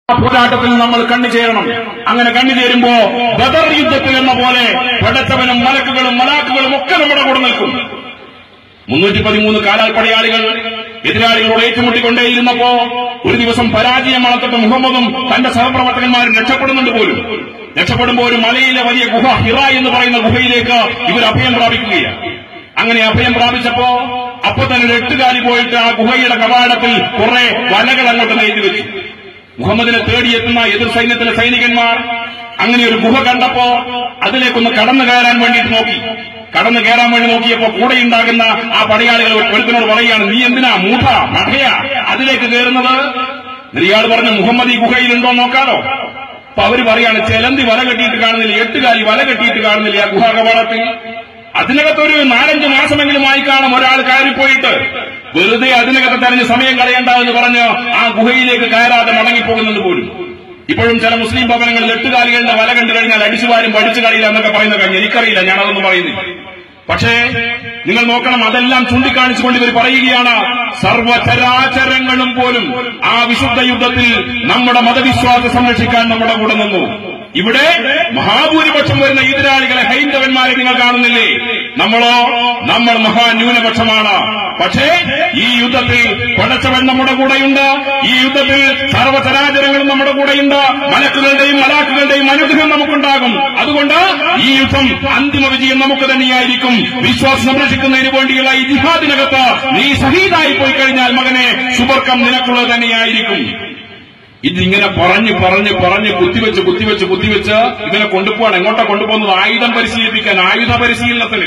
പോരാട്ടത്തിൽ നമ്മൾ കണ്ണുചേരണം അങ്ങനെ കണ്ണുചേരുമ്പോ ബദർ യുദ്ധത്തിൽ എന്ന പോലെ പടച്ചവനും മലക്കുകളും മലാക്കുകളും ഒക്കെ നമ്മുടെ കൂടെ നിൽക്കും മുന്നൂറ്റി പതിമൂന്ന് കാലാൽ പടയാളികൾ എതിരാളികളോട് ഏറ്റുമുട്ടിക്കൊണ്ടേയിരുന്നപ്പോ ഒരു ദിവസം പരാജയം വളർത്തിട്ട് മുഹമ്മദും തന്റെ സഹപ്രവർത്തകന്മാരും രക്ഷപ്പെടുന്നുണ്ട് പോലും രക്ഷപ്പെടുമ്പോൾ ഒരു മലയിലെ വലിയ ഗുഹ ഹിറ എന്ന് പറയുന്ന ഗുഹയിലേക്ക് ഇവർ അഭയം പ്രാപിക്കുകയാണ് അങ്ങനെ അഭയം പ്രാപിച്ചപ്പോ അപ്പൊ തന്നെ ഒരു എട്ടുകാലി പോയിട്ട് ആ ഗുഹയുടെ കവാടത്തിൽ കുറെ വലകൾ അങ്ങോട്ട് നെയ്തു വെച്ചു മുഹമ്മദിനെ തേടിയെത്തുന്ന എതിർ സൈന്യത്തിലെ സൈനികന്മാർ അങ്ങനെ ഒരു ഗുഹ കണ്ടപ്പോ അതിലേക്കൊന്ന് കടന്നു കയറാൻ വേണ്ടിയിട്ട് നോക്കി കടന്നു കയറാൻ വേണ്ടി നോക്കിയപ്പോ കൂടെ ഉണ്ടാകുന്ന ആ പടയാളികൾ ഒരുത്തിനോട് പറയുകയാണ് നീ എന്തിനാ മൂഢ മഠയ അതിലേക്ക് കയറുന്നത് ഇയാൾ പറഞ്ഞു മുഹമ്മദ് ഈ ഗുഹയിലുണ്ടോ നോക്കാലോ അപ്പൊ അവര് പറയാണ് ചെലന്തി വല കെട്ടിയിട്ട് കാണുന്നില്ല എട്ടുകാലി വല കെട്ടിയിട്ട് കാണുന്നില്ല ആ ഗുഹാ കവാടത്തിൽ അതിനകത്തൊരു നാലഞ്ച് മാസമെങ്കിലും ആയി കാണും ഒരാൾ കയറിപ്പോയിട്ട് വെറുതെ അതിനകത്ത് തെരഞ്ഞ് സമയം കളയണ്ട എന്ന് പറഞ്ഞ് ആ ഗുഹയിലേക്ക് കയറാതെ മടങ്ങിപ്പോകുന്നത് പോലും ഇപ്പോഴും ചില മുസ്ലിം ഭവനങ്ങളിൽ എട്ടുകാലികളുടെ വല കണ്ടു കഴിഞ്ഞാൽ അടിച്ചുവാരും പഠിച്ചു കളിയില്ല എന്നൊക്കെ പറയുന്ന കഴിഞ്ഞു എനിക്കറിയില്ല ഞാനതൊന്നും പറയുന്നില്ല പക്ഷേ നിങ്ങൾ നോക്കണം അതെല്ലാം ചൂണ്ടിക്കാണിച്ചുകൊണ്ട് ഇവർ പറയുകയാണ് സർവചരാചരങ്ങളും പോലും ആ വിശുദ്ധ യുദ്ധത്തിൽ നമ്മുടെ മതവിശ്വാസം സംരക്ഷിക്കാൻ നമ്മുടെ കൂടെ നിന്നു ഇവിടെ മഹാഭൂരിപക്ഷം വരുന്ന എതിരാളികളെ ഹൈന്ദവന്മാരെ നിങ്ങൾ കാണുന്നില്ലേ നമ്മളോ നമ്മൾ മഹാന്യൂനപക്ഷമാണ് പക്ഷേ ഈ യുദ്ധത്തിൽ പടച്ചവൻ നമ്മുടെ കൂടെയുണ്ട് ഈ യുദ്ധത്തിൽ സർവചരാചരങ്ങളും നമ്മുടെ കൂടെയുണ്ട് മലക്കുകളുടെയും മലാക്കുകളുടെയും അനുഗ്രഹം നമുക്കുണ്ടാകും അതുകൊണ്ട് ഈ യുദ്ധം അന്തിമ വിജയം നമുക്ക് തന്നെയായിരിക്കും വിശ്വാസം സംരക്ഷിക്കുന്നതിന് വേണ്ടിയുള്ള ഈ ജിഹാദിനകത്ത് നീ ഷഹീദായി പോയി കഴിഞ്ഞാൽ മകനെ സുബർക്കം നിനക്കുള്ളത് തന്നെയായിരിക്കും ഇതിങ്ങനെ പറഞ്ഞ് പറഞ്ഞ് പറഞ്ഞ് കുത്തിവെച്ച് കുത്തിവെച്ച് കുത്തിവെച്ച് ഇവനെ കൊണ്ടുപോവാണ് എങ്ങോട്ടാ കൊണ്ടുപോകുന്നത് ആയുധം പരിശീലിപ്പിക്കാൻ ആയുധ പരിശീലനത്തിന്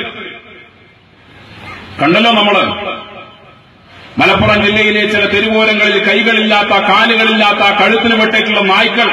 കണ്ടല്ലോ നമ്മള് മലപ്പുറം ജില്ലയിലെ ചില തെരുവോരങ്ങളിൽ കൈകളില്ലാത്ത കാലുകളില്ലാത്ത കഴുത്തിന് വെട്ടേറ്റുള്ള നായ്ക്കൾ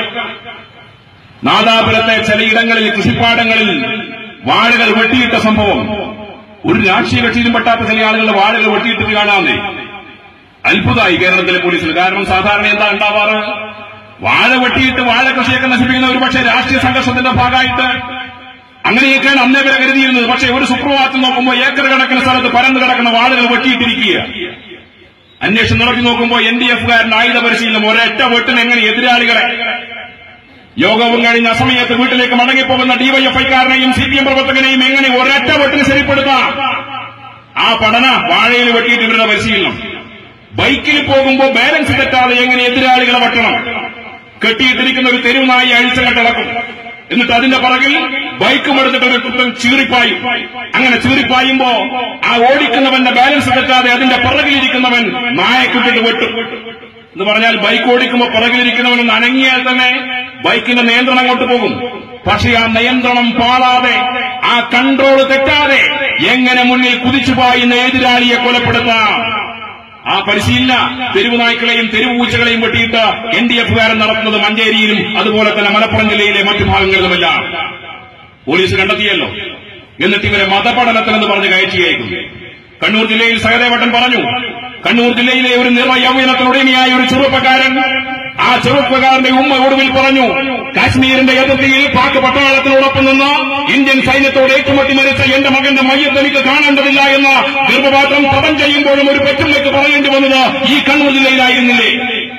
നാദാപുരത്തെ ചിലയിടങ്ങളിൽ കൃഷിപ്പാടങ്ങളിൽ വാഴകൾ വെട്ടിയിട്ട സംഭവം ഒരു രാഷ്ട്രീയ കക്ഷിയിലും പെട്ടാത്ത ചില ആളുകൾ വാഴകൾ വെട്ടിയിട്ട് കാണാമെന്നേ അത്ഭുതമായി കേരളത്തിലെ പോലീസിൽ കാരണം സാധാരണ എന്താ ഉണ്ടാവാറ് വാഴ വെട്ടിയിട്ട് വാഴ കൃഷിയൊക്കെ നശിപ്പിക്കുന്ന ഒരു പക്ഷേ രാഷ്ട്രീയ സംഘർഷത്തിന്റെ ഭാഗമായിട്ട് അങ്ങനെയൊക്കെയാണ് അന്നേ വരെ കരുതിയിരുന്നത് പക്ഷേ ഒരു സുപ്രഭാതത്തിൽ നോക്കുമ്പോൾ ഏക്കർ കണക്കിന് സ്ഥലത്ത് പരന്നു കിടക്കുന്ന വാഴകൾ വെട്ടിയിട്ടിരിക്കുക അന്വേഷണം നടത്തി നോക്കുമ്പോൾ എൻ ഡി എഫുകാരൻ ആയുധ പരിശീലനം ഒരൊറ്റ വെട്ടിന് എങ്ങനെ എതിരാളികളെ യോഗവും കഴിഞ്ഞ അസമയത്ത് വീട്ടിലേക്ക് മടങ്ങിപ്പോകുന്ന ഡിവൈഎഫ്ഐക്കാരനെയും സി പി എം പ്രവർത്തകനെയും എങ്ങനെ ഒരൊറ്റ വെട്ടിന് ശരിപ്പെടുത്താം ആ പഠന വാഴയിൽ വെട്ടിയിട്ട് ഇവരുടെ പരിശീലനം ബൈക്കിൽ പോകുമ്പോൾ ബാലൻസ് തെറ്റാതെ എങ്ങനെ എതിരാളികളെ വട്ടണം കെട്ടിയിട്ടിരിക്കുന്ന ഒരു തെരുവുനായി അഴിച്ചകട്ടിളക്കും എന്നിട്ട് അതിന്റെ പുറകിൽ ബൈക്കും എടുത്തിട്ട് ഒരു കുത്തൻ ചീറിപ്പായും അങ്ങനെ ചീറിപ്പായുമ്പോ ആ ഓടിക്കുന്നവന്റെ ബാലൻസ് തെറ്റാതെ അതിന്റെ പുറകിലിരിക്കുന്നവൻ നായക്കിട്ടിട്ട് വെട്ടും എന്ന് പറഞ്ഞാൽ ബൈക്ക് ഓടിക്കുമ്പോൾ പുറകിലിരിക്കുന്നവൻ ഒന്ന് അനങ്ങിയാൽ തന്നെ ബൈക്കിന്റെ നിയന്ത്രണം അങ്ങോട്ട് പോകും പക്ഷെ ആ നിയന്ത്രണം പാളാതെ ആ കൺട്രോൾ തെറ്റാതെ എങ്ങനെ മുന്നിൽ കുതിച്ചു പായുന്ന എതിരാളിയെ കൊലപ്പെടുത്താം ആ പരിശീലന തെരുവ് നായ്ക്കളെയും തെരുവ് പൂച്ചകളെയും വെട്ടിയിട്ട് എൻ ഡി എഫുകാരൻ നടത്തുന്നത് മഞ്ചേരിയിലും അതുപോലെ തന്നെ മലപ്പുറം ജില്ലയിലെ മറ്റു ഭാഗങ്ങളിലുമെല്ലാം പോലീസ് കണ്ടെത്തിയല്ലോ എന്നിട്ട് ഇവരെ മതപഠനത്തിനെന്ന് പറഞ്ഞ് കയറ്റിയേക്കും കണ്ണൂർ ജില്ലയിൽ സഹദേവട്ടൻ പറഞ്ഞു കണ്ണൂർ ജില്ലയിലെ ഒരു നിർവയൗവനത്തിനുടമയായ ഒരു ചെറുപ്പക്കാരൻ ആ ചെറുപ്പക്കാരന്റെ ഉമ്മ ഒടുവിൽ പറഞ്ഞു കാശ്മീരിന്റെ അതിർത്തിയിൽ പാക് പട്ടാളത്തിനോടൊപ്പം നിന്ന് ഇന്ത്യൻ സൈന്യത്തോട് ഏറ്റുമുട്ടി മരിച്ച എന്റെ മകന്റെ മയ്യത്ത് എനിക്ക് കാണേണ്ടതില്ല എന്ന ഗർഭപാത്രം പദം ചെയ്യുമ്പോഴും ഒരു പെറ്റുമ്മയ്ക്ക് പറയേണ്ടി വന്നത് ഈ കണ്ണൂർ ജില്ലയിലായിരുന്നില്ലേ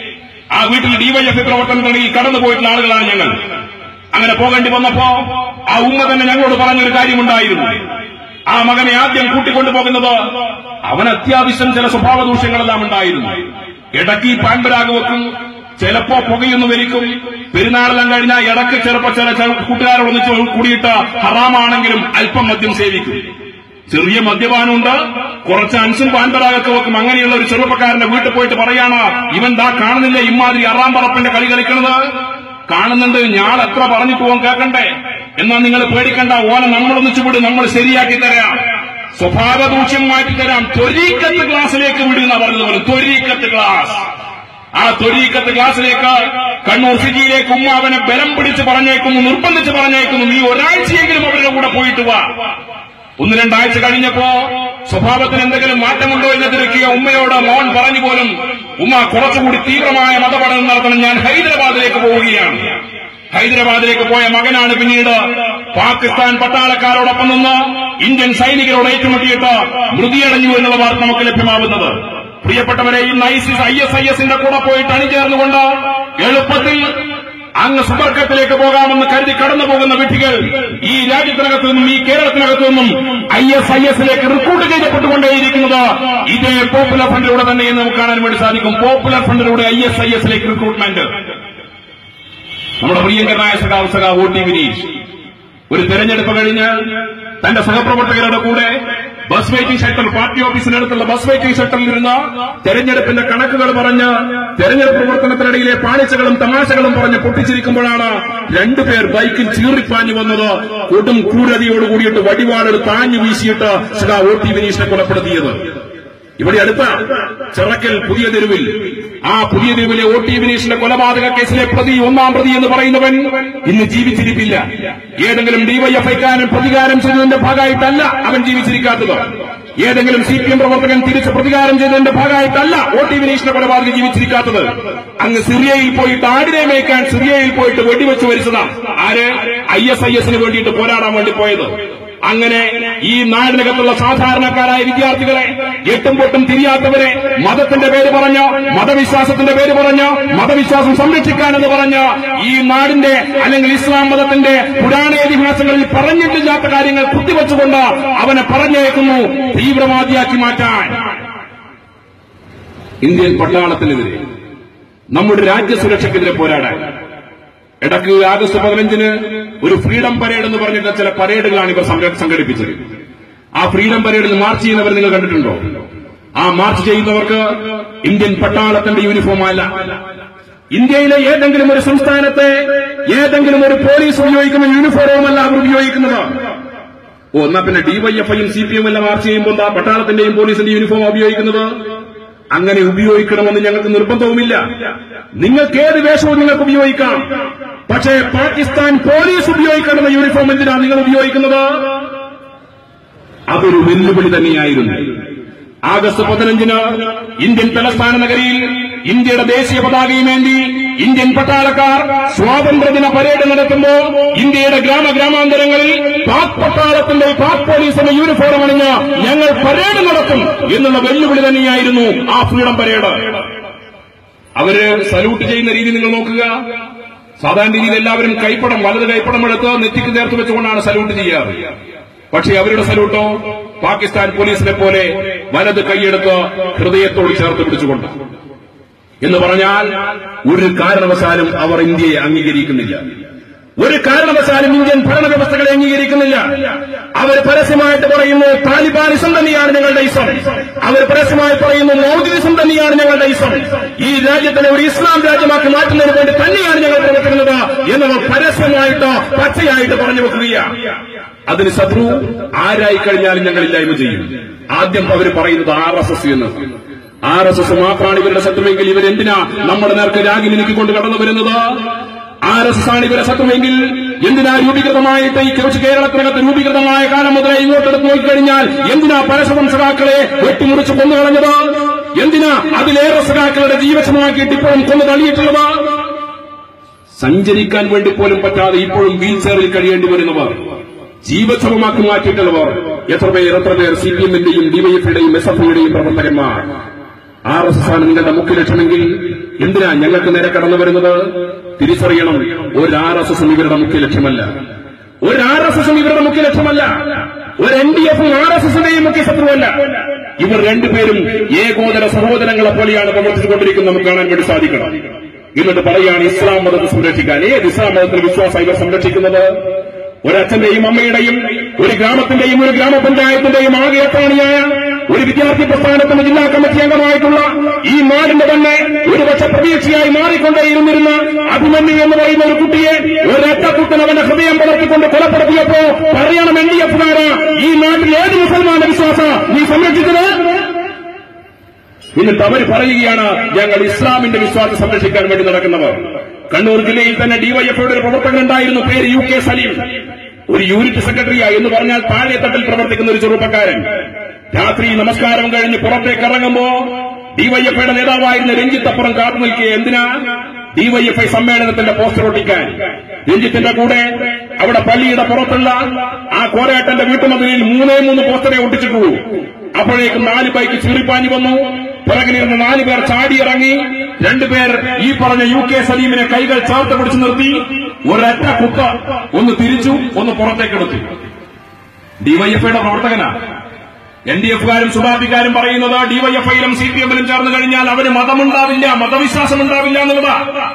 ആ വീട്ടിൽ ഡിവൈഎഫ്ഐ പ്രവർത്തനത്തിൽ കടന്നുപോയിട്ടുള്ള ആളുകളാണ് ഞങ്ങൾ അങ്ങനെ പോകേണ്ടി വന്നപ്പോ ആ ഉമ്മ തന്നെ ഞങ്ങളോട് പറഞ്ഞൊരു കാര്യമുണ്ടായിരുന്നു ആ മകനെ ആദ്യം കൂട്ടിക്കൊണ്ടുപോകുന്നത് അവൻ അത്യാവശ്യം ചില സ്വഭാവ ദൂഷ്യങ്ങളെല്ലാം ഉണ്ടായിരുന്നു ഇടയ്ക്ക് പാൻപരാഗ് വെക്കും ചിലപ്പോ പുകയൊന്ന് വലിക്കും പെരുന്നാളെല്ലാം കഴിഞ്ഞാൽ ഇടയ്ക്ക് ചിലപ്പോ ചില കൂട്ടുകാരോടൊന്നിച്ച് കൂടിയിട്ട് ഹറാമാണെങ്കിലും അല്പം മദ്യം സേവിക്കും ചെറിയ മദ്യപാനമുണ്ട് കുറച്ച് അൻസും പാൻപരാഗൊക്കെ വെക്കും അങ്ങനെയുള്ള ഒരു ചെറുപ്പക്കാരന്റെ വീട്ടിൽ പോയിട്ട് പറയാണ് ഇവൻ ദാ കാണുന്നില്ല ഇമാതിരി അറാം പറപ്പിന്റെ കളി കളിക്കണത് കാണുന്നുണ്ട് ഞാൻ എത്ര പറഞ്ഞിട്ട് പോകാൻ കേൾക്കണ്ടേ എന്നാ നിങ്ങൾ പേടിക്കണ്ട ഓനെ നമ്മളൊന്നിച്ചു വിട് നമ്മൾ ശരിയാക്കി തരാം സ്വഭാവ ദൂഷ്യം മാറ്റി തരാം ത്വരീക്കത്ത് ക്ലാസ്സിലേക്ക് വിടുന്ന പറഞ്ഞത് പോലെ ത്വരീക്കത്ത് ക്ലാസ് ആ ത്വരീക്കത്ത് ക്ലാസ്സിലേക്ക് കണ്ണൂർ സിറ്റിയിലേക്ക് ഉമ്മ അവനെ ബലം പിടിച്ച് പറഞ്ഞേക്കുന്നു നിർബന്ധിച്ച് പറഞ്ഞേക്കുന്നു നീ ഒരാഴ്ചയെങ്കിലും അവരുടെ കൂടെ പോയിട്ട് വാ ഒന്ന് രണ്ടാഴ്ച കഴിഞ്ഞപ്പോ സ്വഭാവത്തിന് എന്തെങ്കിലും മാറ്റമുണ്ടോ എന്ന് തിരക്കിയ ഉമ്മയോട് മോൻ പറഞ്ഞു പോലും ഉമ്മ കുറച്ചുകൂടി തീവ്രമായ മതപഠനം നടത്തണം ഞാൻ ഹൈദരാബാദിലേക്ക് പോവുകയാണ് ഹൈദരാബാദിലേക്ക് പോയ മകനാണ് പിന്നീട് പാകിസ്ഥാൻ പട്ടാളക്കാരോടൊപ്പം നിന്ന് ഇന്ത്യൻ സൈനികരോട് ഏറ്റുമുട്ടിയിട്ട് മൃതിയടഞ്ഞു എന്നുള്ള വാർത്ത നമുക്ക് ലഭ്യമാവുന്നത് പ്രിയപ്പെട്ടവരെ ഇന്ന് ഐസിസ് ഐ എസ് ഐ എസിന്റെ കൂടെ പോയിട്ട് അണിചേർന്നുകൊണ്ട് എളുപ്പത്തിൽ അങ്ങ് സുബർക്കത്തിലേക്ക് പോകാമെന്ന് കരുതി കടന്നു പോകുന്ന വിധികൾ ഈ രാജ്യത്തിനകത്തു നിന്നും ഈ കേരളത്തിനകത്തു നിന്നും ഐ എസ് ഐ എസിലേക്ക് റിക്രൂട്ട് ചെയ്യപ്പെട്ടുകൊണ്ടേയിരിക്കുന്നത് ഇതേ പോപ്പുലർ ഫണ്ടിലൂടെ തന്നെ എന്ന് നമുക്ക് കാണാൻ വേണ്ടി സാധിക്കും പോപ്പുലർ ഫണ്ടിലൂടെ ഐ എസ് ഐ എസിലേക്ക് റിക്രൂട്ട്മെന്റ് നമ്മുടെ പ്രിയങ്കരനായ സഖാവ് സഖാവ് ഒ ടി വിനീഷ് ഒരു തെരഞ്ഞെടുപ്പ് കഴിഞ്ഞ് തന്റെ സഹപ്രവർത്തകരുടെ കൂടെ ബസ് വെയിറ്റിംഗ് ഷട്ടർ പാർട്ടി ഓഫീസിനടുത്തുള്ള ബസ് വെയിറ്റിംഗ് ഷട്ടറിൽ ഇരുന്ന് തെരഞ്ഞെടുപ്പിന്റെ കണക്കുകൾ പറഞ്ഞ് തെരഞ്ഞെടുപ്പ് പ്രവർത്തനത്തിനിടയിലെ പാളിച്ചകളും തമാശകളും പറഞ്ഞ് പൊട്ടിച്ചിരിക്കുമ്പോഴാണ് രണ്ടുപേർ ബൈക്കിൽ ചീറിപ്പാഞ്ഞു വന്നത് കൊടും ക്രൂരതയോട് കൂടിയിട്ട് വടിവാളെടുത്ത് താഞ്ഞു വീശിയിട്ട് സദാ ഒ ടി വിനീഷിനെ കൊലപ്പെടുത്തിയത് ഇവിടെ അടുത്ത ചിറക്കൽ പുതിയ തെരുവിൽ ആ പുതിയ തെരുവിലെ ഒ ടി വിനീഷിന്റെ കൊലപാതക കേസിലെ പ്രതി ഒന്നാം പ്രതി എന്ന് പറയുന്നവൻ ഇന്ന് ജീവിച്ചിരിപ്പില്ല ഏതെങ്കിലും ഡിവൈഎഫ്ഐക്കാരൻ പ്രതികാരം ചെയ്തതിന്റെ ഭാഗമായിട്ടല്ല അവൻ ജീവിച്ചിരിക്കാത്തത് ഏതെങ്കിലും സി പി എം പ്രവർത്തകൻ തിരിച്ച് പ്രതികാരം ചെയ്തതിന്റെ ഭാഗമായിട്ടല്ല ഒ ടി വിനീഷിന്റെ കൊലപാതകം ജീവിച്ചിരിക്കാത്തത് അങ്ങ് സിറിയയിൽ പോയിട്ട് ആടിനെ മേയ്ക്കാൻ സിറിയയിൽ പോയിട്ട് വെടിവെച്ച് വരിച്ചതാണ് ആര് ഐ എസ് ഐ എസിന് വേണ്ടിയിട്ട് പോരാടാൻ വേണ്ടി പോയത് അങ്ങനെ ഈ നാടിനകത്തുള്ള സാധാരണക്കാരായ വിദ്യാർത്ഥികളെ എട്ടും പൊട്ടും തിരിയാത്തവരെ മതത്തിന്റെ പേര് പറഞ്ഞ് മതവിശ്വാസത്തിന്റെ പേര് പറഞ്ഞ് മതവിശ്വാസം സംരക്ഷിക്കാനെന്ന് പറഞ്ഞ് ഈ നാടിന്റെ അല്ലെങ്കിൽ ഇസ്ലാം മതത്തിന്റെ പുരാണ ഇതിഹാസങ്ങളിൽ പറഞ്ഞിട്ടില്ലാത്ത കാര്യങ്ങൾ കുത്തിവെച്ചുകൊണ്ട് അവനെ പറഞ്ഞയക്കുന്നു തീവ്രവാദിയാക്കി മാറ്റാൻ ഇന്ത്യൻ പട്ടാളത്തിനെതിരെ നമ്മുടെ രാജ്യസുരക്ഷയ്ക്കെതിരെ പോരാടാൻ ഇടക്ക് ആഗസ്റ്റ് പതിനഞ്ചിന് ഒരു ഫ്രീഡം പരേഡ് എന്ന് പറഞ്ഞിട്ട് ചില പരേഡുകളാണ് ഇവർ സംഘ- സംഘടിപ്പിച്ചത് ആ ഫ്രീഡം പരേഡിൽ മാർച്ച് ചെയ്യുന്നവർ നിങ്ങൾ കണ്ടിട്ടുണ്ടോ ആ മാർച്ച് ചെയ്യുന്നവർക്ക് ഇന്ത്യൻ പട്ടാളത്തിന്റെ യൂണിഫോം അല്ല ഇന്ത്യയിലെ ഏതെങ്കിലും ഒരു സംസ്ഥാനത്തെ ഏതെങ്കിലും ഒരു പോലീസ് ഉപയോഗിക്കുന്ന യൂണിഫോം അല്ല അവർ ഉപയോഗിക്കുന്നത് ഓ എന്നാ പിന്നെ ഡിവൈഎഫ്ഐയും സി പി എം എല്ലാം മാർച്ച് ചെയ്യുമ്പോൾ എന്താ പട്ടാളത്തിന്റെയും പോലീസിന്റെയും യൂണിഫോം ഉപയോഗിക്കുന്നത് അങ്ങനെ ഉപയോഗിക്കണമെന്ന് ഞങ്ങൾക്ക് നിർബന്ധവുമില്ല നിങ്ങൾക്ക് ഏത് വേഷവും നിങ്ങൾക്ക് ഉപയോഗിക്കാം പക്ഷേ പാകിസ്ഥാൻ പോലീസ് ഉപയോഗിക്കണമെന്ന യൂണിഫോം എന്തിനാണ് നിങ്ങൾ ഉപയോഗിക്കുന്നത് അതൊരു വെല്ലുവിളി തന്നെയായിരുന്നു ആഗസ്റ്റ് പതിനഞ്ചിന് ഇന്ത്യൻ തലസ്ഥാന നഗരിയിൽ ഇന്ത്യയുടെ ദേശീയ പതാകയുമേന്തി ഇന്ത്യൻ പട്ടാളക്കാർ സ്വാതന്ത്ര്യദിന പരേഡ് നടത്തുമ്പോൾ ഇന്ത്യയുടെ ഗ്രാമ ഗ്രാമാന്തരങ്ങളിൽ പാക് പട്ടാളത്തിന്റെ പാക് പോലീസിന്റെ യൂണിഫോം അണിഞ്ഞ് ഞങ്ങൾ പരേഡ് നടത്തും എന്നുള്ള വെല്ലുവിളി തന്നെയായിരുന്നു ആ ഫ്രീഡം പരേഡ് അവര് സല്യൂട്ട് ചെയ്യുന്ന രീതി നിങ്ങൾ നോക്കുക സാധാരണ രീതിയിൽ എല്ലാവരും കൈപ്പടം വലത് കൈപ്പടം എടുത്ത് നെറ്റിക്ക് ചേർത്ത് വെച്ചുകൊണ്ടാണ് സല്യൂട്ട് ചെയ്യാറ് പക്ഷേ അവരുടെ സല്യൂട്ടോ പാകിസ്ഥാൻ പോലീസിനെ പോലെ വലത് കൈയെടുത്ത് ഹൃദയത്തോട് ചേർത്ത് പിടിച്ചുകൊണ്ട് എന്ന് പറഞ്ഞാൽ ഒരു കാരണവശാലും അവർ ഇന്ത്യയെ അംഗീകരിക്കുന്നില്ല ഒരു കാരണവശാലും ഇന്ത്യൻ ഭരണവ്യവസ്ഥകളെ അംഗീകരിക്കുന്നില്ല അവർ പരസ്യമായിട്ട് പറയുന്നു താലിബാനിസം തന്നെയാണ് ഞങ്ങളുടെ ഇസം അവർ പരസ്യമായി പറയുന്നു മൗദിസം തന്നെയാണ് ഞങ്ങളുടെ ഇസം ഈ രാജ്യത്തിനെ ഒരു ഇസ്ലാം രാജ്യമാക്കി മാറ്റുന്നതിന് വേണ്ടി തന്നെയാണ് ഞങ്ങൾ പ്രവർത്തിക്കുന്നത് എന്നവർ പരസ്യമായിട്ട് പച്ചയായിട്ട് പറഞ്ഞു വെക്കുകയാണ് അതിന് ശത്രു ആരായി കഴിഞ്ഞാലും ഞങ്ങൾ ഇല്ലായ്മ ചെയ്യും ആദ്യം അവർ പറയുന്നത് ആർ എസ് എസ് എന്ന് ആർ എസ് എസ് മാത്രമാണ് ഇവരുടെ ശത്രുവെങ്കിൽ ഇവരെന്തിനാ നമ്മുടെ നേർക്ക് രാഗി മിനുക്കിക്കൊണ്ട് കടന്നു വരുന്നത് ആർ എസ് എസ് ആണ് ഇവരെ ശത്രുവെങ്കിൽ എന്തിനാ രൂപീകൃതമായിട്ട് ഈ കൊച്ചു കേരളത്തിനകത്ത് രൂപീകൃതമായ കാലം മുതലേ ഇങ്ങോട്ടെടുത്ത് നോക്കിക്കഴിഞ്ഞാൽ എന്തിനാ പരശുവം സഖാക്കളെ വെട്ടിമുറിച്ച് കൊന്നു കളഞ്ഞത് എന്തിനാ അതിലേറെ സഖാക്കളുടെ ജീവശമാക്കിയിട്ട് ഇപ്പോഴും കൊന്നു തള്ളിയിട്ടുള്ളത് സഞ്ചരിക്കാൻ വേണ്ടി പോലും പറ്റാതെ ഇപ്പോഴും വീൽ ചെയറിൽ കഴിയേണ്ടി വരുന്നവർ ജീവച്ഛവമാക്കി മാറ്റിയിട്ടുള്ളവർ എത്ര പേർ എത്ര പേർ സി പി എമ്മിന്റെയും ഡിവൈഎഫിയുടെയും എസ് എഫ് ഐയുടെയും പ്രവർത്തകന്മാർ ആർ എസ് എസ് ആണ് നിങ്ങളുടെ മുഖ്യ ലക്ഷ്യമെങ്കിൽ എന്തിനാ ഞങ്ങൾക്ക് നേരെ കടന്നു വരുന്നത് തിരിച്ചറിയണം ഒരു ആർ എസ് എസും ഇവരുടെ മുഖ്യ ലക്ഷ്യമല്ല ഒരു ആർ എസ് എസും ഇവരുടെ മുഖ്യ ലക്ഷ്യമല്ല ഒരു എൻ ഡി എഫും ആർ എസ് എസിന്റെയും മുഖ്യ ശത്രുവല്ല ഇവർ രണ്ടുപേരും ഏകോദര സഹോദരങ്ങളെ പോലെയാണ് പ്രവർത്തിച്ചുകൊണ്ടിരിക്കുന്നത് നമുക്ക് കാണാൻ വേണ്ടി സാധിക്കണം എന്നിട്ട് പറയുകയാണ് ഇസ്ലാം മതത്തെ സംരക്ഷിക്കാൻ ഏത് ഇസ്ലാം മതത്തിൽ വിശ്വാസം ഇവർ സംരക്ഷിക്കുന്നത് ഒരച്ഛന്റെയും അമ്മയുടെയും ഒരു ഗ്രാമത്തിന്റെയും ഒരു ഗ്രാമപഞ്ചായത്തിന്റെയും ആകെ അത്താണിയായ ഒരു വിദ്യാർത്ഥി പ്രസ്ഥാനത്തിന്റെ ജില്ലാ കമ്മിറ്റി അംഗമായിട്ടുള്ള ഈ നാടിന്റെ തന്നെ ഒരു പക്ഷെ പ്രതീക്ഷയായി മാറിക്കൊണ്ടേയിരുന്നിരുന്ന അഭിമന്യു എന്ന് പറയുന്ന ഒരു കുട്ടിയെ ഒരൊറ്റക്കുട്ടൻ അവന്റെ ഹൃദയം പടർത്തിക്കൊണ്ട് കൊലപ്പെടുത്തിയപ്പോ പറയണം എൻ ഡി എഫുകാര് ഈ നാട്ടിൽ ഏത് മുസൽമാന്റെ വിശ്വാസ നീ സംരക്ഷിച്ചത് എന്നിട്ട് അവർ പറയുകയാണ് ഞങ്ങൾ ഇസ്ലാമിന്റെ വിശ്വാസം സംരക്ഷിക്കാൻ വേണ്ടി നടക്കുന്നവർ കണ്ണൂർ ജില്ലയിൽ തന്നെ ഡിവൈഎഫ്ഐയുടെ ഒരു പ്രവർത്തകൻ ഉണ്ടായിരുന്നു പേര് യു കെ സലീം ഒരു യൂണിറ്റ് സെക്രട്ടറിയാ എന്ന് പറഞ്ഞാൽ താഴെത്തട്ടിൽ പ്രവർത്തിക്കുന്ന ഒരു ചെറുപ്പക്കാരൻ രാത്രി നമസ്കാരം കഴിഞ്ഞ് പുറത്തേക്ക് ഇറങ്ങുമ്പോ ഡിവൈഎഫ്ഐയുടെ നേതാവായിരുന്ന രഞ്ജിത്തപ്പുറം കാത്തു നിൽക്കുക എന്തിനാ ഡിവൈഎഫ്ഐ സമ്മേളനത്തിന്റെ പോസ്റ്റർ ഒട്ടിക്കാൻ രഞ്ജിത്തിന്റെ കൂടെ അവിടെ പള്ളിയുടെ പുറത്തുള്ള ആ കോരാട്ടന്റെ വീട്ടുമതിലിൽ മൂന്നേ മൂന്ന് പോസ്റ്ററെ ഒട്ടിച്ചിട്ടുള്ളൂ അപ്പോഴേക്കും നാല് ബൈക്ക് ചീറിപ്പാഞ്ഞു വന്നു പിറകിലിരുന്ന് നാല് പേർ ചാടിയിറങ്ങി രണ്ടുപേർ ഈ പറഞ്ഞ യു കെ സലീമിനെ കൈകൾ ചേർത്ത് പിടിച്ചു നിർത്തി ഒരൊറ്റ കുത്ത ഒന്ന് തിരിച്ചു ഒന്ന് പുറത്തേക്കെടുത്തു ഡിവൈഎഫ്ഐയുടെ പ്രവർത്തകനാ എൻ ഡി എഫുകാരും സുഡാപിക്കാരും പറയുന്നത് ഡിവൈഎഫ്ഐയിലും സി പി എമ്മിലും ചേർന്ന് കഴിഞ്ഞാൽ അവന് മതമുണ്ടാവില്ല മതവിശ്വാസം ഉണ്ടാവില്ല എന്നുള്ളതാ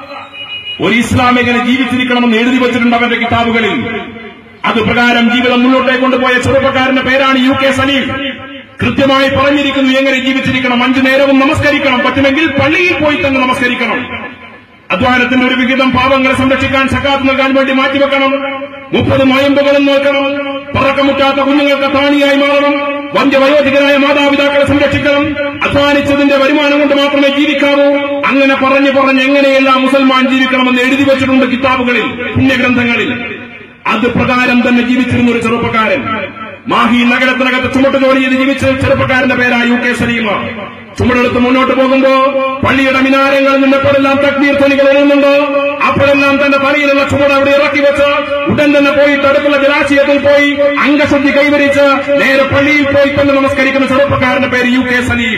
ഒരു ഇസ്ലാമികനെ ജീവിച്ചിരിക്കണമെന്ന് എഴുതി വെച്ചിട്ടുണ്ട് അവന്റെ കിതാബുകളിൽ അത് പ്രകാരം ജീവിതം മുന്നോട്ടേക്ക് കൊണ്ടുപോയ ചെറുപ്പക്കാരന്റെ പേരാണ് യു കെ സലീം കൃത്യമായി പറഞ്ഞിരിക്കുന്നു എങ്ങനെ ജീവിച്ചിരിക്കണം അഞ്ചു നേരവും നമസ്കരിക്കണം പറ്റുമെങ്കിൽ പള്ളിയിൽ പോയി തന്നെ നമസ്കരിക്കണം അധ്വാനത്തിന്റെ ഒരു വിഹിതം പാവങ്ങളെ സംരക്ഷിക്കാൻ സക്കാത്ത് നൽകാൻ വേണ്ടി മാറ്റിവെക്കണം മുപ്പത് മയമ്പുകളും നോക്കണം പറക്കമുറ്റാത്ത കുഞ്ഞുങ്ങൾക്ക് താണിയായി മാറണം വന്ധ്യവയോധികരായ മാതാപിതാക്കളെ സംരക്ഷിക്കണം അധ്വാനിച്ചതിന്റെ വരുമാനം കൊണ്ട് മാത്രമേ ജീവിക്കാവൂ അങ്ങനെ പറഞ്ഞു പറഞ്ഞ് എങ്ങനെയെല്ലാം മുസൽമാൻ ജീവിക്കണമെന്ന് എഴുതി വെച്ചിട്ടുണ്ട് കിതാബുകളിൽ പുണ്യഗ്രന്ഥങ്ങളിൽ അത് പ്രകാരം തന്നെ ജീവിച്ചിരുന്ന ഒരു ചെറുപ്പക്കാരൻ മാഹി നഗരത്തിനകത്ത് ചുമട്ട് ജോലി ചെയ്ത് ജീവിച്ച ചെറുപ്പക്കാരന്റെ പേരാണ് യു കെ സലീമ ചുമടെടുത്ത് മുന്നോട്ട് പോകുമ്പോ പള്ളിയുടെ മിനാരങ്ങളിൽ നിന്ന് എപ്പോഴെല്ലാം തക്ബീർ ധ്വനികൾ എഴുതുന്നുണ്ടോ അപ്പോഴെല്ലാം തന്റെ തലയിലുള്ള ചുമട് അവിടെ ഇറക്കി വെച്ച് ഉടൻ തന്നെ പോയി അടുത്തുള്ള ജലാശയത്തിൽ പോയി അംഗശുദ്ധി കൈവരിച്ച് നേരെ പള്ളിയിൽ പോയി തന്നെ നമസ്കരിക്കുന്ന ചെറുപ്പക്കാരന്റെ പേര് യു കെ സലീം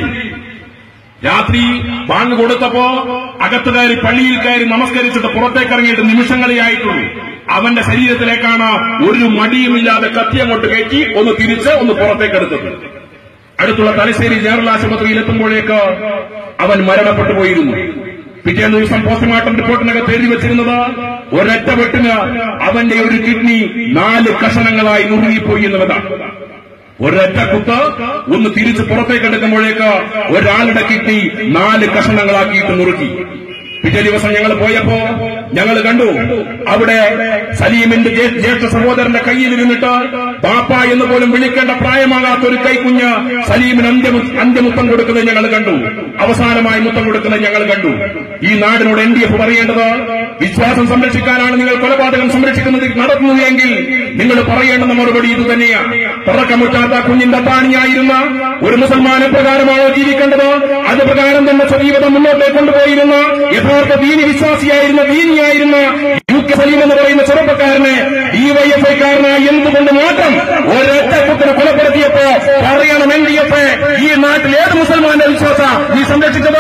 രാത്രി ബാങ്ക് കൊടുത്തപ്പോ അകത്ത് കയറി പള്ളിയിൽ കയറി നമസ്കരിച്ചിട്ട് പുറത്തേക്ക് ഇറങ്ങിയിട്ട് നിമിഷങ്ങളേ ആയിട്ടുള്ളൂ അവന്റെ ശരീരത്തിലേക്കാണ് ഒരു മടിയുമില്ലാതെ കത്തി അങ്ങോട്ട് കയറ്റി ഒന്ന് തിരിച്ച് ഒന്ന് പുറത്തേക്കെടുത്തത് അടുത്തുള്ള തലശ്ശേരി ജനറൽ ആശുപത്രിയിൽ എത്തുമ്പോഴേക്ക് അവൻ മരണപ്പെട്ടു പോയിരുന്നു പിറ്റേ ദിവസം പോസ്റ്റ്മോർട്ടം റിപ്പോർട്ടിനകത്ത് എഴുതി വെച്ചിരുന്നത് ഒരൊറ്റ വെട്ടിന് അവന്റെ ഒരു കിഡ്നി നാല് കഷണങ്ങളായി നുറുങ്ങിപ്പോയി എന്നുള്ളതാണ് ഒരൊറ്റ കുത്ത് ഒന്ന് തിരിച്ച് പുറത്തേക്ക് എടുക്കുമ്പോഴേക്ക് ഒരാളുടെ കിഡ്നി നാല് കഷണങ്ങളാക്കിയിട്ട് നുറുക്കി പിറ്റേ ദിവസം ഞങ്ങൾ പോയപ്പോ ഞങ്ങൾ കണ്ടു അവിടെ സലീമിന്റെ ജ്യേ- ജ്യേഷ്ഠ സഹോദരന്റെ കയ്യിൽ ഇരുന്നിട്ട് ബാപ്പ എന്ന് പോലും വിളിക്കേണ്ട പ്രായമാകാത്ത ഒരു കൈക്കുഞ്ഞ് സലീമിന് അന്ത്യമു അന്ത്യമുത്തം കൊടുക്കുന്നത് ഞങ്ങൾ കണ്ടു അവസാനമായി മുത്തം കൊടുക്കുന്നത് ഞങ്ങൾ കണ്ടു ഈ നാടിനോട് എൻ ഡി എഫ് പറയേണ്ടത് വിശ്വാസം സംരക്ഷിക്കാനാണ് നിങ്ങൾ കൊലപാതകം സംരക്ഷിക്കുന്നത് നടത്തുന്നത് എങ്കിൽ നിങ്ങൾ പറയേണ്ടുന്ന മറുപടി ഇത് തന്നെയാണ് തുറക്കമുറ്റാത്ത കുഞ്ഞിന്റെ താണിയായിരുന്ന ഒരു മുസൽമാൻ പ്രകാരമാണോ ജീവിക്കേണ്ടത് അത് പ്രകാരം തന്നെ ജീവിതം മുന്നോട്ടേക്ക് കൊണ്ടുപോയിരുന്ന യഥാർത്ഥ ദീനി വിശ്വാസിയായിരുന്ന ദീനിയായിരുന്ന യു കെ സലീം എന്ന് പറയുന്ന ചെറുപ്പക്കാരനെ ഡിവൈഎഫ്ഐക്കാരനായി എന്തുകൊണ്ട് മാത്രം ഒരൊറ്റ കുത്തിനെ കൊലപ്പെടുത്തിയപ്പോ പറയണം എൻ ഡി എഫ് ഈ നാട്ടിൽ ഏത് മുസൽമാന്റെ വിശ്വാസ നീ സംരക്ഷിച്ചത്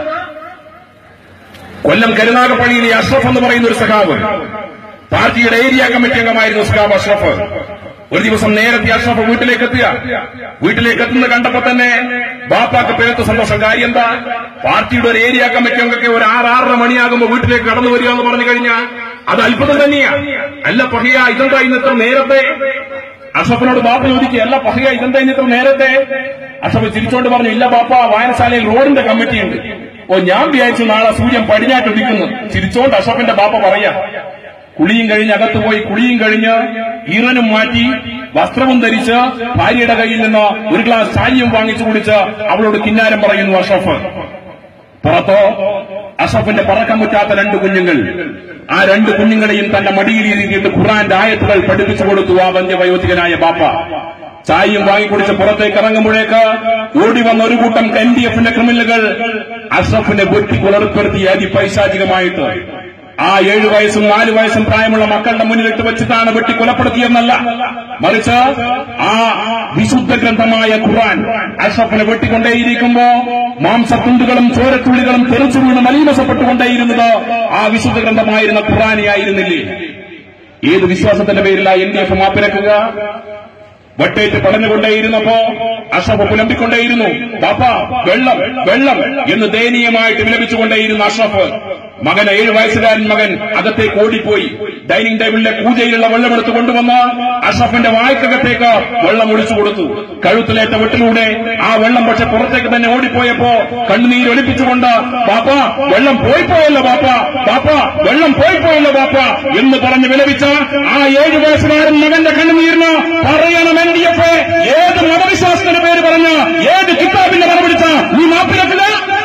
കൊല്ലം കരുനാഗപ്പള്ളിയിലെ അഷ്റഫ് എന്ന് പറയുന്ന ഒരു സഖാവ് പാർട്ടിയുടെ ഏരിയ കമ്മിറ്റി അംഗമായിരുന്നു സഖാവ് അഷ്റഫ് ഒരു ദിവസം നേരത്തെ അഷ്റഫ് വീട്ടിലേക്ക് എത്തുക വീട്ടിലേക്ക് എത്തുന്ന കണ്ടപ്പോ തന്നെ ബാപ്പാക്ക് പേരത്ത് സന്തോഷം കാര്യം എന്താ പാർട്ടിയുടെ ഒരു ഏരിയ കമ്മിറ്റി അംഗമൊക്കെ ഒരു ആറ് ആറര മണിയാകുമ്പോ വീട്ടിലേക്ക് കടന്നു വരിക എന്ന് പറഞ്ഞു കഴിഞ്ഞാൽ അത് അത്ഭുതം തന്നെയാ അല്ല പഹിയ ഇതെന്താ ഇന്ന് ഇത്ര നേരത്തെ അഷഫിനോട് ബാപ്പ ചോദിക്കുക അല്ല പഹിയ ഇതെന്താ ഇന്ന് ഇത്ര നേരത്തെ അഷഫ് ചിരിച്ചോണ്ട് പറഞ്ഞു ഇല്ല ബാപ്പ വായനശാലയിൽ റോഡിന്റെ കമ്മിറ്റി ഉണ്ട് ഓ ഞാൻ വിചാരിച്ചു നാളെ സൂര്യൻ പടിഞ്ഞാട്ട് ഉദിക്കുന്നു ചിരിച്ചോണ്ട് അഷഫിന്റെ ബാപ്പ പറയാ കുളിയും കഴിഞ്ഞ് അകത്ത് പോയി കുളിയും കഴിഞ്ഞ് ഈറനും മാറ്റി വസ്ത്രവും ധരിച്ച് ഭാര്യയുടെ കയ്യിൽ നിന്ന് ഒരു ഗ്ലാസ് ചായയും വാങ്ങിച്ചു കുടിച്ച് അവളോട് കിന്നാരം പറയുന്നു അഷഫ് പുറത്തോ അഷഫിന്റെ പറക്കം മുറ്റാത്ത രണ്ട് കുഞ്ഞുങ്ങൾ ആ രണ്ട് കുഞ്ഞുങ്ങളെയും തന്റെ മടിയിൽ ഇരുത്തിയിട്ട് ഖുറാന്റെ ആയത്തുകൾ പഠിപ്പിച്ചു കൊടുത്തു ആ വന്ധ്യവയോധികനായ ബാപ്പ ചായയും വാങ്ങിക്കുടിച്ച് പുറത്തേക്ക് ഇറങ്ങുമ്പോഴേക്ക് ഓടി വന്ന ഒരു കൂട്ടം എൻ ഡി എഫിന്റെ ക്രിമിനലുകൾ അഷ്റഫിനെ വെട്ടി കുളർപ്പെടുത്തി അതിപൈശാചികമായിട്ട് ആ ഏഴു വയസ്സും നാല് വയസ്സും പ്രായമുള്ള മക്കളുടെ മുന്നിലിട്ട് വെച്ചിട്ടാണ് വെട്ടി കൊലപ്പെടുത്തിയെന്നല്ല മറിച്ച് ആ വിശുദ്ധ ഗ്രന്ഥമായ ഖുർആൻ അഷ്റഫിനെ വെട്ടിക്കൊണ്ടേയിരിക്കുമ്പോ മാംസത്തുണ്ടുകളും ചോരത്തുള്ളികളും തെറിച്ചു വീണ് മലീമസപ്പെട്ടുകൊണ്ടേയിരുന്നത് ആ വിശുദ്ധ ഗ്രന്ഥമായിരുന്ന ഖുർആാനിയായിരുന്നില്ലേ ഏത് വിശ്വാസത്തിന്റെ പേരിലാ എൻ ഡി എഫ് മാപ്പിരക്കുക വട്ടേറ്റ് പടഞ്ഞുകൊണ്ടേയിരുന്നപ്പോ അഷ്റഫ് പുലമ്പിക്കൊണ്ടേയിരുന്നു ബാപ്പ വെള്ളം വെള്ളം എന്ന് ദയനീയമായിട്ട് വിലപിച്ചുകൊണ്ടേയിരുന്നു അഷ്റഫ് മകൻ ഏഴു വയസ്സുകാരൻ മകൻ അകത്തേക്ക് ഓടിപ്പോയി ഡൈനിങ് ടേബിളിലെ പൂജയിലുള്ള വെള്ളം എടുത്തു കൊണ്ടുവന്ന് അഷ്റഫിന്റെ വായ്ക്കകത്തേക്ക് വെള്ളം ഒഴിച്ചു കൊടുത്തു കഴുത്തിലേറ്റ വെട്ടിലൂടെ ആ വെള്ളം പക്ഷെ പുറത്തേക്ക് തന്നെ ഓടിപ്പോയപ്പോ കണ്ണുനീര് ഒലിപ്പിച്ചുകൊണ്ട് ബാപ്പ വെള്ളം പോയി പോയല്ലോ ബാപ്പ ബാപ്പ വെള്ളം പോയി പോയല്ലോ ബാപ്പ എന്ന് പറഞ്ഞ് വിലപിച്ച ആ ഏഴു വയസ്സുകാരൻ മകന്റെ കണ്ണുനീരിന് പറയണം എൻ ഡി എഫ് ഏത് മതവിശ്വാസത്തിന്റെ പേര് പറഞ്ഞ ഏത് കിതാബിന്റെ മറപിടിച്ച നീ മാപ്പിരക്കില്ല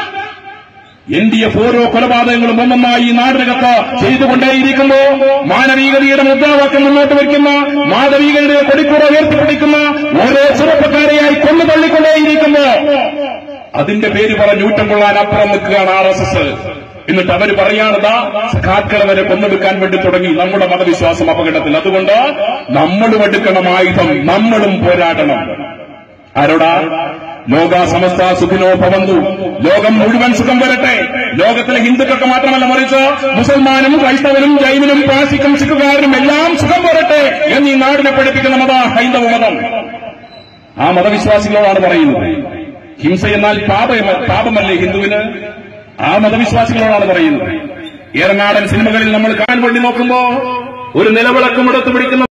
എൻ ഡി എഫ് ഓരോ കൊലപാതകങ്ങളും ഒന്നൊന്നായി ഈ നാടിനകത്ത് ചെയ്തുകൊണ്ടേയിരിക്കുന്നു മാനവികതയുടെ മുദ്രാവാക്യം മുന്നോട്ട് വയ്ക്കുന്ന മാനവികതയുടെ കൊടിക്കൂറ ഉയർത്തിപ്പിടിക്കുന്ന ഓരോ ചെറുപ്പക്കാരെയായി കൊന്നു തള്ളിക്കൊണ്ടേയിരിക്കുന്നു അതിന്റെ പേര് പറഞ്ഞ് ഊറ്റം കൊള്ളാൻ അപ്പുറം നിൽക്കുകയാണ് ആർ എസ് എസ് എന്നിട്ട് അവര് പറയാണതാ സഖാക്കളെ വരെ കൊന്നെടുക്കാൻ വേണ്ടി തുടങ്ങി നമ്മുടെ മതവിശ്വാസം അപകടത്തിൽ അതുകൊണ്ട് നമ്മളും എടുക്കണം ആയുധം നമ്മളും പോരാടണം ആരോടാ ലോക സമസ്ത സുഖിനോ ഭവന്തു ലോകം മുഴുവൻ സുഖം വരട്ടെ ലോകത്തിലെ ഹിന്ദുക്കൾക്ക് മാത്രമല്ല മറിച്ച് മുസൽമാനും ക്രൈസ്തവനും ജൈനനും പാസിക്കും സിഖുകാരനും എല്ലാം സുഖം വരട്ടെ എന്ന് ഈ നാടിനെ പഠിപ്പിക്കുന്ന മത ഹൈന്ദവ മതം ആ മതവിശ്വാസികളോടാണ് പറയുന്നത് ഹിംസ എന്നാൽ പാപ പാപമല്ലേ ഹിന്ദുവിന് ആ മതവിശ്വാസികളോടാണ് പറയുന്നത് ഏറനാടൻ സിനിമകളിൽ നമ്മൾ കാണാൻ വേണ്ടി നോക്കുമ്പോ ഒരു നിലവിളക്കം എടുത്ത് പിടിക്കുന്ന